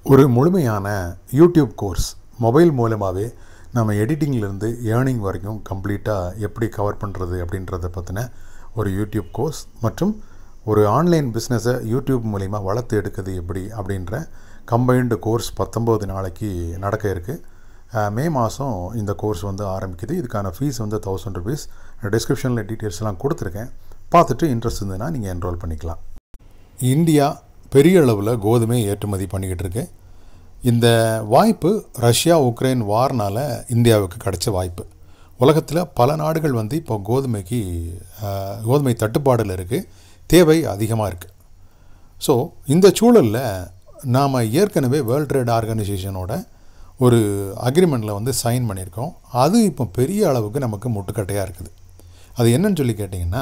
ஒரு முழுமையான YouTube course mobile மூலமாகவே நம்ம எடிட்டிங்லேருந்து ஏர்னிங் வரைக்கும் கம்ப்ளீட்டாக எப்படி கவர் பண்ணுறது அப்படின்றத பற்றின ஒரு யூடியூப் கோர்ஸ் மற்றும் ஒரு ஆன்லைன் பிஸ்னஸை யூடியூப் மூலிமா வளர்த்து எடுக்கிறது எப்படி அப்படின்ற கம்பைன்டு கோர்ஸ் பத்தொம்போது நாளைக்கு நடக்க இருக்குது மே மாதம் இந்த கோர்ஸ் வந்து ஆரம்பிக்குது இதுக்கான ஃபீஸ் வந்து தௌசண்ட் ருபீஸ் டிஸ்கிரிப்ஷனில் டீட்டெயில்ஸ்லாம் கொடுத்துருக்கேன் பார்த்துட்டு இன்ட்ரெஸ்ட் இருந்ததுன்னா நீங்கள் என்ரோல் பண்ணிக்கலாம் இந்தியா பெரிய அளவில் கோதுமை ஏற்றுமதி பண்ணிக்கிட்டு இருக்கு இந்த வாய்ப்பு ரஷ்யா உக்ரைன் வார்னால் இந்தியாவுக்கு கிடைச்ச வாய்ப்பு உலகத்தில் பல நாடுகள் வந்து இப்போ கோதுமைக்கு ஆஹ், கோதுமை தட்டுப்பாடில் இருக்குது தேவை அதிகமாக இருக்குது ஸோ இந்த சூழலில் நாம் ஏற்கனவே வேர்ல்ட் ட்ரேட் ஆர்கனைசேஷனோட ஒரு அக்ரிமெண்ட்டில் வந்து சைன் பண்ணியிருக்கோம் அது இப்போ பெரிய அளவுக்கு நமக்கு முட்டுக்கட்டையாக இருக்குது அது என்னன்னு சொல்லி கேட்டிங்கன்னா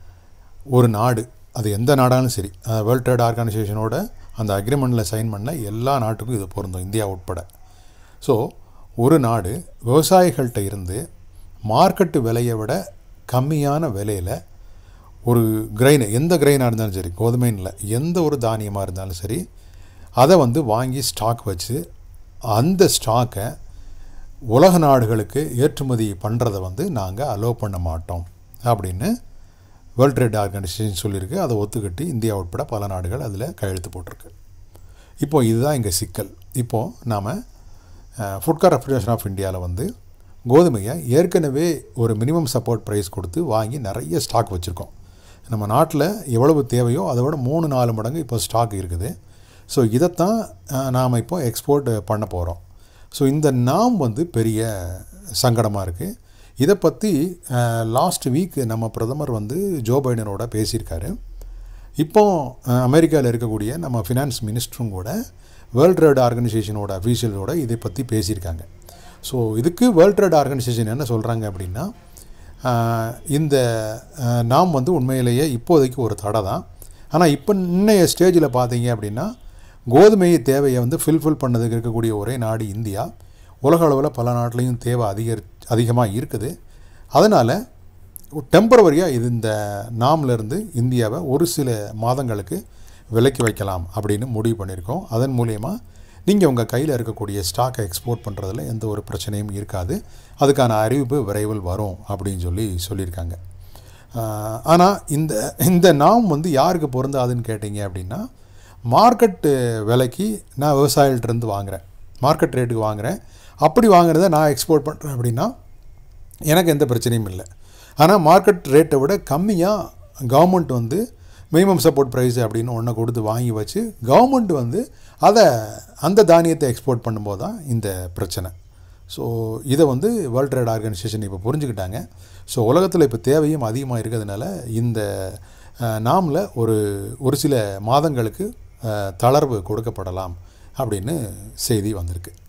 ஒரு நாடு அது எந்த நாடாலும் சரி வேர்ல்ட் ட்ரேட் ஆர்கனைசேஷனோட அந்த அக்ரிமெண்ட்டில் சைன் பண்ண எல்லா நாட்டுக்கும் இது பொருந்தும் இந்தியா உட்பட ஸோ ஒரு நாடு விவசாயிகள்கிட்ட இருந்து மார்க்கெட்டு விலையை விட கம்மியான விலையில் ஒரு கிரைன் எந்த கிரைனாக இருந்தாலும் சரி கோதுமைன்னு இல்லை எந்த ஒரு தானியமாக இருந்தாலும் சரி அதை வந்து வாங்கி ஸ்டாக் வச்சு அந்த ஸ்டாக்கை உலக நாடுகளுக்கு ஏற்றுமதி பண்ணுறதை வந்து நாங்கள் அலோவ் பண்ண மாட்டோம் அப்படின்னு வேர்ல்ட் ட்ரேட் ஆர்கனைசேஷன் சொல்லியிருக்கு அதை ஒத்துக்கிட்டு இந்தியா உட்பட பல நாடுகள் அதில் கையெழுத்து போட்டிருக்கு இப்போ இதுதான் இங்கே சிக்கல் இப்போது நாம் ஃபுட் கார்பரேஷன் ஆஃப் இந்தியாவில் வந்து கோதுமையை ஏற்கனவே ஒரு மினிமம் சப்போர்ட் ப்ரைஸ் கொடுத்து வாங்கி நிறைய ஸ்டாக் வச்சுருக்கோம் நம்ம நாட்டில் எவ்வளவு தேவையோ அதை விட மூணு நாலு மடங்கு இப்போ ஸ்டாக் இருக்குது ஸோ இதைத்தான் நாம் இப்போ எக்ஸ்போர்ட் பண்ண போகிறோம் ஸோ இந்த நாம் வந்து பெரிய சங்கடமாக இருக்குது இதை பற்றி லாஸ்ட் வீக் நம்ம பிரதமர் வந்து ஜோ பைடனோட பேசியிருக்காரு இப்போ அமெரிக்காவில் இருக்கக்கூடிய நம்ம ஃபினான்ஸ் மினிஸ்டரும் கூட வேர்ல்ட் ட்ரேட் ஆர்கனைசேஷனோட அஃபீஷியலோட இதை பற்றி பேசியிருக்காங்க ஸோ இதுக்கு வேர்ல்ட் ட்ரேட் ஆர்கனைசேஷன் என்ன சொல்கிறாங்க அப்படின்னா ஆஹ், இந்த ஆஹ், நாம் வந்து உண்மையிலேயே இப்போதைக்கு ஒரு தடை தான் ஆனால் இப்போ இன்னைய ஸ்டேஜில் பார்த்தீங்க அப்படின்னா கோதுமை தேவையை வந்து ஃபில்ஃபில் பண்ணதுக்கு இருக்கக்கூடிய ஒரே நாடு இந்தியா உலக அளவில் பல நாட்டிலையும் தேவை அதிகரி அதிகமாக இருக்குது அதனால் டெம்பரவரியாக இது இந்த நாம்லேருந்து இந்தியாவை ஒரு சில மாதங்களுக்கு விலக்கி வைக்கலாம் அப்படின்னு முடிவு பண்ணியிருக்கோம் அதன் மூலயமா நீங்கள் உங்கள் கையில் இருக்கக்கூடிய ஸ்டாக்கை எக்ஸ்போர்ட் பண்ணுறதுல எந்த ஒரு பிரச்சனையும் இருக்காது அதுக்கான அறிவிப்பு விரைவில் வரும் அப்படின்னு சொல்லி சொல்லியிருக்காங்க ஆனால் இந்த இந்த நாம் வந்து யாருக்கு பொருந்தாதுன்னு கேட்டிங்க அப்படின்னா மார்க்கெட்டு விலைக்கு நான் விவசாயிகள்ட்டேருந்து வாங்குகிறேன் மார்க்கெட் ரேட்டுக்கு வாங்குகிறேன் அப்படி வாங்குறத நான் எக்ஸ்போர்ட் பண்ணுறேன் அப்படின்னா எனக்கு எந்த பிரச்சனையும் இல்லை ஆனால் மார்க்கெட் ரேட்டை விட கம்மியாக கவர்மெண்ட் வந்து மினிமம் சப்போர்ட் ப்ரைஸ் அப்படின்னு ஒன்றை கொடுத்து வாங்கி வச்சு கவர்மெண்ட் வந்து அதை அந்த தானியத்தை எக்ஸ்போர்ட் பண்ணும்போது தான் இந்த பிரச்சனை ஸோ இதை வந்து வேர்ல்ட் ட்ரேட் ஆர்கனைசேஷன் இப்போ புரிஞ்சுக்கிட்டாங்க ஸோ உலகத்தில் இப்போ தேவையும் அதிகமாக இருக்கிறதுனால இந்த நாமில் ஒரு ஒரு சில மாதங்களுக்கு அஹ், தளர்வு கொடுக்கப்படலாம் அப்படின்னு செய்தி வந்திருக்கு